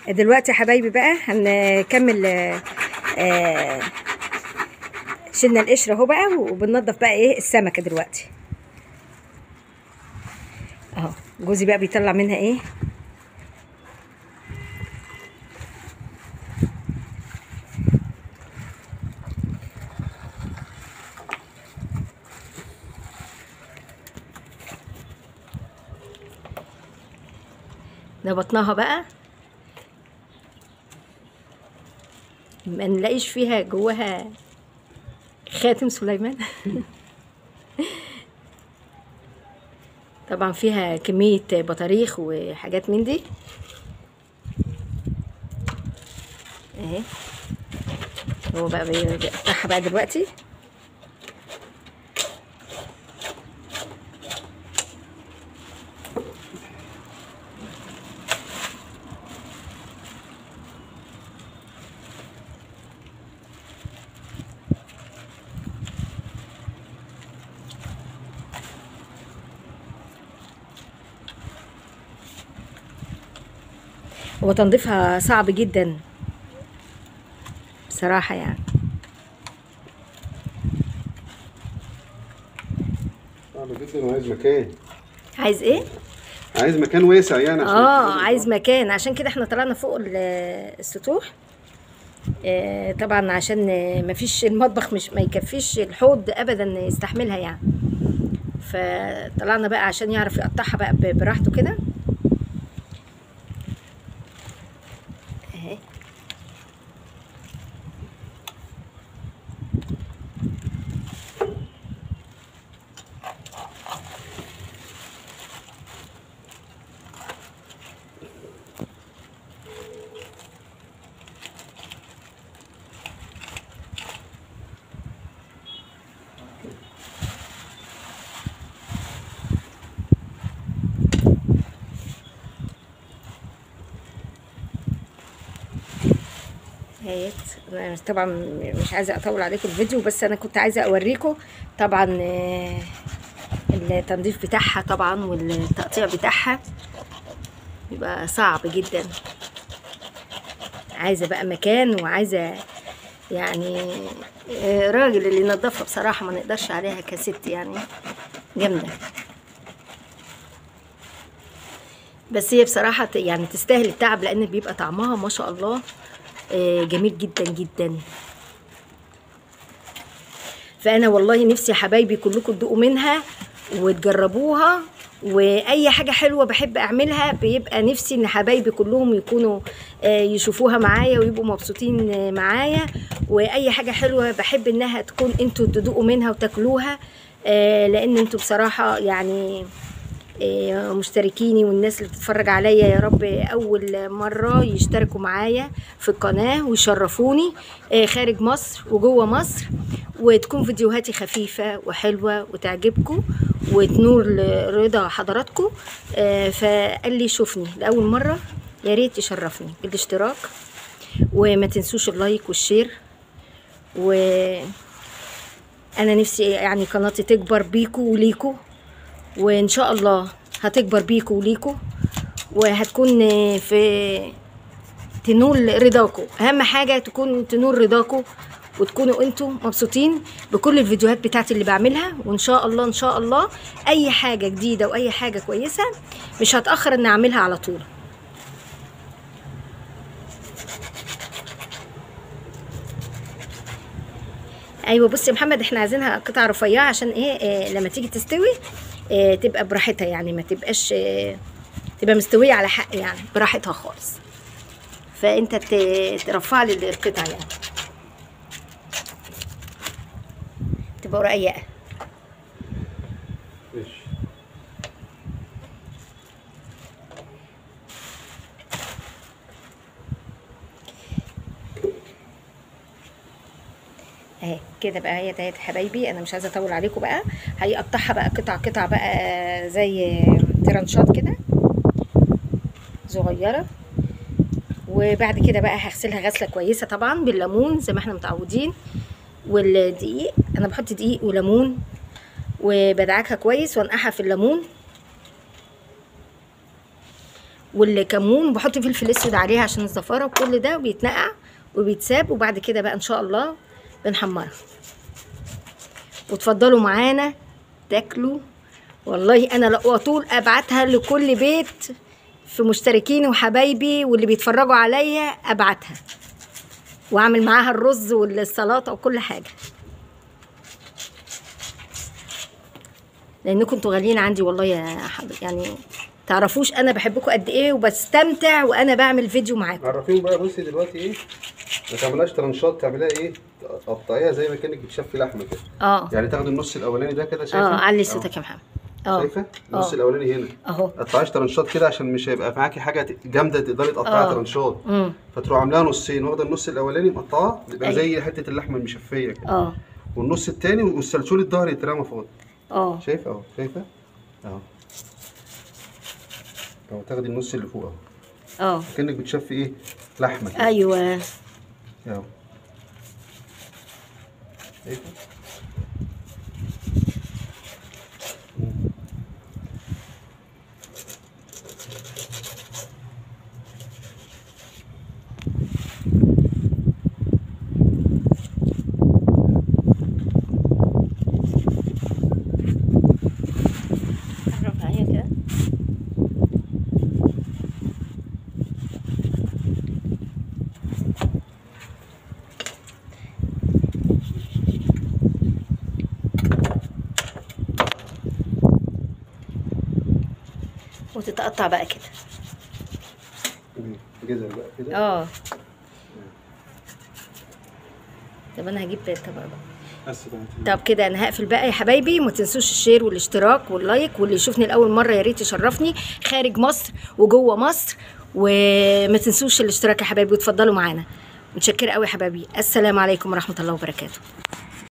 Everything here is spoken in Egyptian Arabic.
دلوقتي يا حبايبي بقى هنكمل آه، آه، شلنا القشر اهو بقى وبننضف بقى ايه السمكه دلوقتي اهو جوزي بقى بيطلع منها ايه ده بطنها بقى ما نلاقيش فيها جواها خاتم سليمان طبعا فيها كمية بطاريخ وحاجات من دي اهي هو بقى بيقطعها بقى دلوقتي هو تنظيفها صعب جدا بصراحة يعني صعب جدا وعايز مكان عايز ايه؟ عايز مكان واسع يعني عشان اه تنظف. عايز مكان عشان كده احنا طلعنا فوق ال- السطوح آه، طبعا عشان آه، مفيش المطبخ مش ما يكفيش الحوض ابدا يستحملها يعني فطلعنا بقى عشان يعرف يقطعها بقى ب- براحته كده اهي هيت أنا طبعا مش عايزه اطول عليكم الفيديو بس انا كنت عايزه اوريكم طبعا آه، التنظيف بتاعها طبعا والتقطيع بتاعها بيبقى صعب جدا عايزه بقى مكان وعايزه يعني آه، راجل اللي ينظفها بصراحه ما نقدرش عليها كست يعني جامده بس هي بصراحه ت- يعني تستاهل التعب لان بيبقى طعمها ما شاء الله آه، جميل جدا جدا فانا والله نفسي يا حبايبي كلكم تدوقوا منها وتجربوها واي حاجه حلوه بحب اعملها بيبقى نفسي ان حبايبي كلهم يكونوا آه، يشوفوها معايا ويبقوا مبسوطين آه، معايا واي حاجه حلوه بحب انها تكون انتوا تدوقوا منها وتاكلوها آه، لان انتوا بصراحه يعني إيه، مشتركيني والناس اللي بتتفرج عليا يا رب اول مره يشتركوا معايا في القناه ويشرفوني إيه، خارج مصر وجوه مصر وتكون فيديوهاتي خفيفه وحلوه وتعجبكم وتنور لرضا حضراتكم إيه، فقال لي شوفني لاول مره يا ريت يشرفني بالاشتراك وما تنسوش اللايك والشير و انا نفسي يعني قناتي تكبر بيكو وليكو وان شاء الله هتكبر بيكو وليكو وهتكون في تنول رضاكم اهم حاجه تكون تنول رضاكم وتكونوا انتوا مبسوطين بكل الفيديوهات بتاعتي اللي بعملها وان شاء الله ان شاء الله اي حاجه جديده واي حاجه كويسه مش هتاخر ان اعملها على طول ايوه بصي يا محمد احنا عايزينها قطع رفيعه عشان ايه آه لما تيجي تستوي آه تبقى براحتها يعني ما تبقاش آه تبقى مستويه على حق يعني براحتها خالص فانت ت- ترفع لي القطع يعني تبقى رقيقه ماشي. اهي كده بقى هي تهيت حبايبي انا مش عايزه اطول عليكم بقى هيقطعها بقى قطع قطع بقى زي ترانشات كده صغيره وبعد كده بقى هغسلها غسله كويسه طبعا بالليمون زي ما احنا متعودين والدقيق انا بحط دقيق وليمون وبدعكها كويس وانقعها في الليمون والكمون بحط فلفل اسود عليها عشان الزفاره وكل ده بيتنقع وبيتساب وبعد كده بقى ان شاء الله بنحمرها وتفضلوا معانا تاكلوا والله انا لا طول ابعتها لكل بيت في مشتركيني وحبايبي واللي بيتفرجوا عليا ابعتها واعمل معاها الرز والسلطه وكل حاجه لانكم انتوا غاليين عندي والله يا حبيبي يعني تعرفوش انا بحبكم قد ايه وبستمتع وانا بعمل فيديو معاكم عرفيهم بقى بصي دلوقتي ايه ما تعملهاش ترنشات تعمليها ايه تقطعيها زي ما كانك بتشفي لحمه كده اه يعني تاخدي النص الاولاني ده كده شايفه اه علي أهو. صوتك يا محمد اه شايفه النص اه الاولاني هنا اهو ما تقطعيش ترنشات كده عشان مش هيبقى معاكي حاجه ت- جامده تقدري تقطعيها آه. ترنشات امم فتروح عاملاها نصين واخده النص الاولاني مقطعاه يبقى أيوة. زي حته اللحمه المشفيه كده اه والنص التاني والسلسول الظهر يترمى فوق اه شايفه اهو شايفه اهو اهو تاخدي النص اللي فوق اهو اه كانك بتشفي ايه لحمه كده ايوه اهو شايفه قرب معايا كده وتتقطع بقى كده جزر بقى كده اه طب انا هجيب طبق بقى بس بقى طب كده انا هقفل بقى يا حبايبي ما تنسوش الشير والاشتراك واللايك واللي يشوفني لاول مره يا ريت يشرفني خارج مصر وجوه مصر وما تنسوش الاشتراك يا حبايبي وتفضلوا معانا متشكره قوي يا حبايبي السلام عليكم ورحمه الله وبركاته